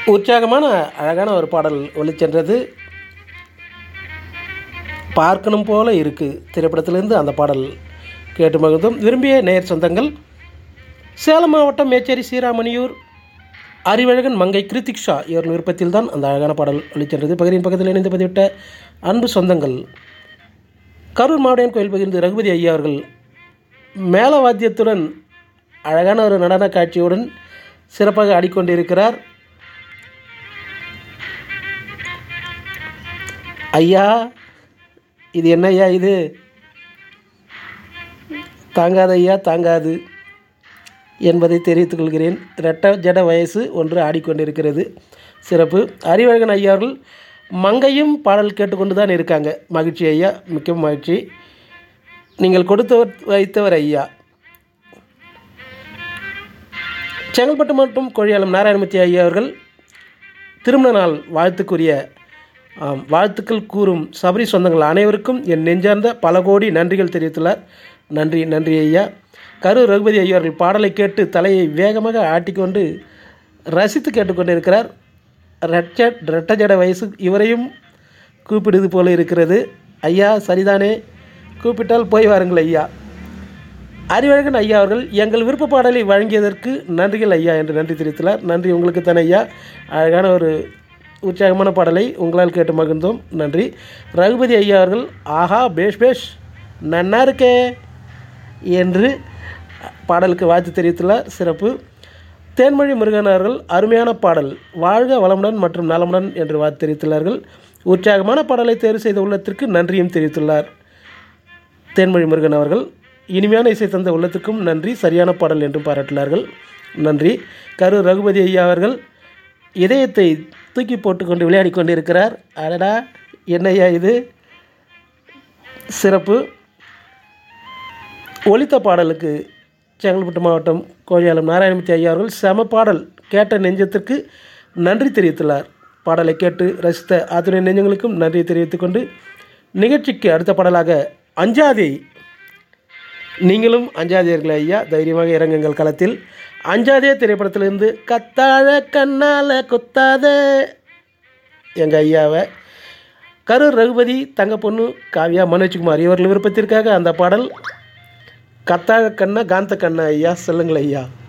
உற்சாகமான அழகான ஒரு பாடல் ஒளிச்சென்றது பார்க்கணும் போல இருக்கு திரைப்படத்திலிருந்து அந்த பாடல் கேட்டு மகிழ்ந்தும் விரும்பிய நேர் சொந்தங்கள் சேலம் மாவட்டம் மேச்சேரி சீராமணியூர் அறிவழகன் மங்கை கிருத்திக் ஷா இவர்கள் விருப்பத்தில் தான் அந்த அழகான பாடல் ஒளிச்சென்றது பகுதியின் பக்கத்தில் இணைந்து பதிவிட்ட அன்பு சொந்தங்கள் கரூர் மாவட்டம் கோயில் பகிர்ந்து ரகுபதி ஐயா அவர்கள் மேளவாத்தியத்துடன் அழகான ஒரு நடன காட்சியுடன் சிறப்பாக ஆடிக்கொண்டிருக்கிறார் ஐயா இது என்ன ஐயா இது தாங்காது ஐயா தாங்காது என்பதை தெரிவித்துக் கொள்கிறேன் ரெட்ட ஜட வயசு ஒன்று ஆடிக்கொண்டிருக்கிறது சிறப்பு அறிவழகன் ஐயா அவர்கள் மங்கையும் பாடல் கேட்டுக்கொண்டு தான் இருக்காங்க மகிழ்ச்சி ஐயா மிக்க மகிழ்ச்சி நீங்கள் கொடுத்தவர் வைத்தவர் ஐயா செங்கல்பட்டு மற்றும் கொழியாளம் நாராயணமூர்த்தி ஐயா அவர்கள் திருமண நாள் வாழ்த்துக்குரிய ஆம், வாழ்த்துக்கள் கூறும் சபரி சொந்தங்கள் அனைவருக்கும் என் நெஞ்சார்ந்த பல கோடி நன்றிகள் தெரிவித்துள்ளார் நன்றி நன்றி ஐயா கரூர் ரகுபதி ஐயா அவர்கள் பாடலை கேட்டு தலையை வேகமாக ஆட்டிக்கொண்டு ரசித்து கேட்டுக்கொண்டிருக்கிறார் ரெட்ட ரெட்ட ஜட வயசு இவரையும் கூப்பிடுது போல இருக்கிறது ஐயா சரிதானே கூப்பிட்டால் போய் வாருங்கள் ஐயா அறிவழகன் ஐயா அவர்கள் எங்கள் விருப்ப பாடலை வழங்கியதற்கு நன்றிகள் ஐயா என்று நன்றி தெரிவித்துள்ளார் நன்றி உங்களுக்கு தானே ஐயா அழகான ஒரு உற்சாகமான பாடலை உங்களால் கேட்டு மகிழ்ந்தோம் நன்றி ரகுபதி ஐயா அவர்கள் ஆஹா பேஷ் பேஷ் நன்னா இருக்கே என்று பாடலுக்கு வாழ்த்து தெரிவித்துள்ளார் சிறப்பு தேன்மொழி முருகன் அவர்கள் அருமையான பாடல் வாழ்க வளமுடன் மற்றும் நலமுடன் என்று வாழ்த்து தெரிவித்துள்ளார்கள் உற்சாகமான பாடலை தேர்வு செய்த உள்ளத்திற்கு நன்றியும் தெரிவித்துள்ளார் தேன்மொழி முருகன் அவர்கள் இனிமையான இசை தந்த உள்ளத்துக்கும் நன்றி சரியான பாடல் என்றும் பாராட்டினார்கள் நன்றி கரூர் ரகுபதி ஐயா அவர்கள் இதயத்தை தூக்கி போட்டுக்கொண்டு விளையாடி கொண்டிருக்கிறார் அடடா என்னய்யா இது சிறப்பு ஒலித்த பாடலுக்கு செங்கல்பட்டு மாவட்டம் கோழியாளம் நாராயணமூர்த்தி ஐயா அவர்கள் செம பாடல் கேட்ட நெஞ்சத்திற்கு நன்றி தெரிவித்துள்ளார் பாடலை கேட்டு ரசித்த அத்துணை நெஞ்சங்களுக்கும் நன்றி தெரிவித்துக்கொண்டு நிகழ்ச்சிக்கு அடுத்த பாடலாக அஞ்சாதே நீங்களும் அஞ்சாதீர்கள் ஐயா தைரியமாக இறங்குங்கள் களத்தில் அஞ்சாதே திரைப்படத்திலிருந்து கத்தாழ கண்ணால குத்தாத எங்கள் ஐயாவை கரூர் ரகுபதி தங்கப்பொண்ணு காவ்யா மனோஜ்குமார் இவர்கள் விருப்பத்திற்காக அந்த பாடல் கத்தாழ கண்ணா காந்த கண்ணா ஐயா சொல்லுங்கள் ஐயா